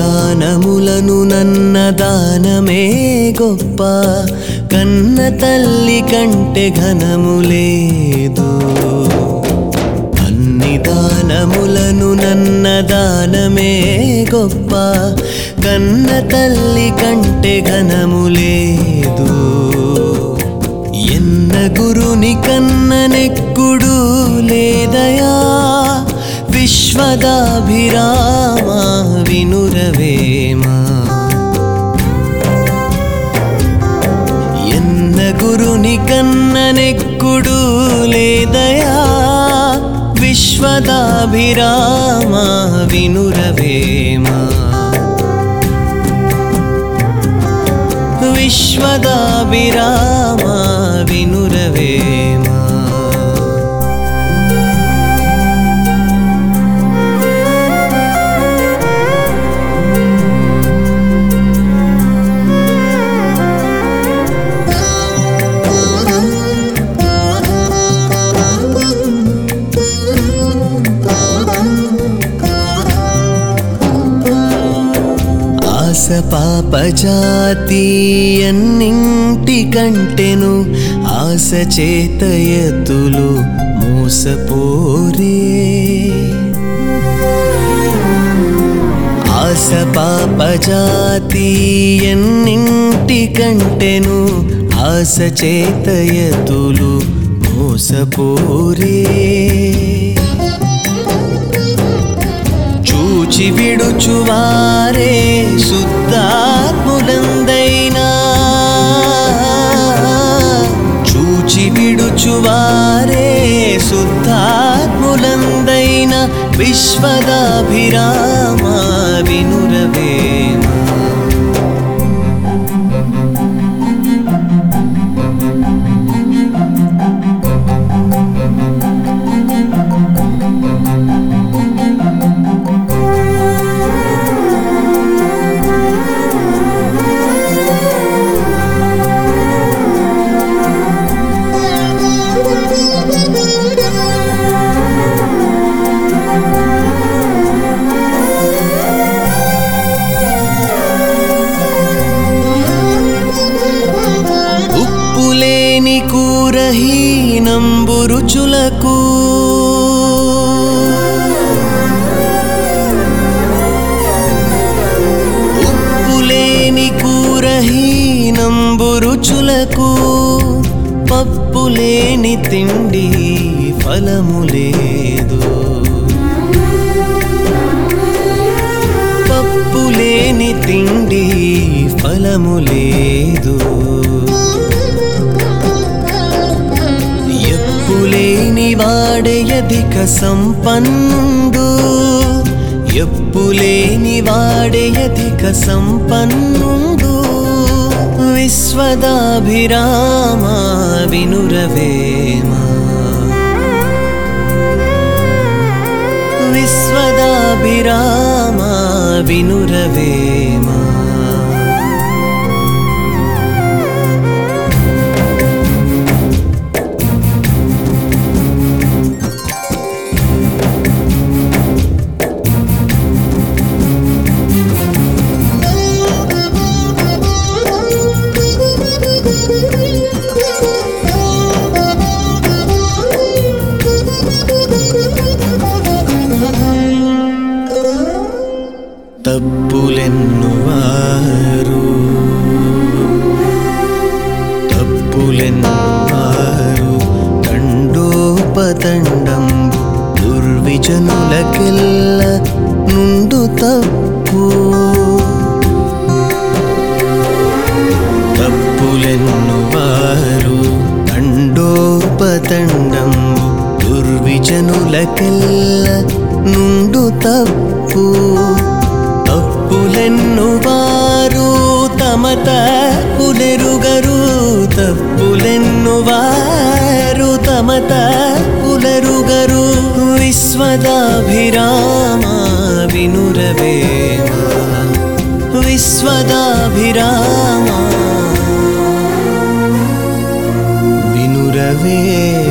దానములను నన్న దానమే గొప్ప కన్న తల్లి కంటే ఘనము లేదు అన్ని దానములను నన్న దానమే గొప్ప కన్న తల్లి కంటే ఘనము లేదు ఎన్న గురుని కన్ననెక్కుడు లేదయా విశ్వదాభిరామ వినురవేమా ఎన్న గురుని కన్ననెక్కుడు లేదయా విశ్వదాభిరామ వినురవేమా విశ్వదాభిరామ వినురవేమా ఆస పాప జాతి అన్నింటి కంటెను ఆశ చేతయతులు మోసపోరే ఆస పాప జాతి ఎన్నింటి కంటెను ఆశ చేతయతులు మోసపోరే చూచి విడుచువారే శుద్ధాత్ములందైనా చూచి విడుచువారే శుద్ధాత్ములందైన విశ్వదాభిరామ వినురవేమ ఉప్పులేని కూరహీనంబు రుచులకు ఉప్పులేని కూరహీనంబు రుచులకు పప్పులేని తిండి ఫలము లేదు పప్పులేని తిండి ఫలము లేదు ఎప్పులేని వాడయధిక సంపన్నుడు ఎప్పులేని వాడయధిక సంపన్నుడు విశ్వదాభిరామ వినురవేమా విశ్వదాభిరామ వినురవేమా తప్పులెన్నువారు తప్పులెన్నువారు తండోపతండంబు దుర్విజనులకెల్ల నుండు తప్పు తప్పులెన్నువారు తండోపతండంబు దుర్విజనులకెల్ల నుండు తప్పు తప్పులెన్నువారు తమ తప్పులెరుగరు తప్పులెన్నువారు తమ తప్పులెరుగరు విశ్వదాభిరామ వినురవేమ విశ్వదాభిరామ వినురవేమ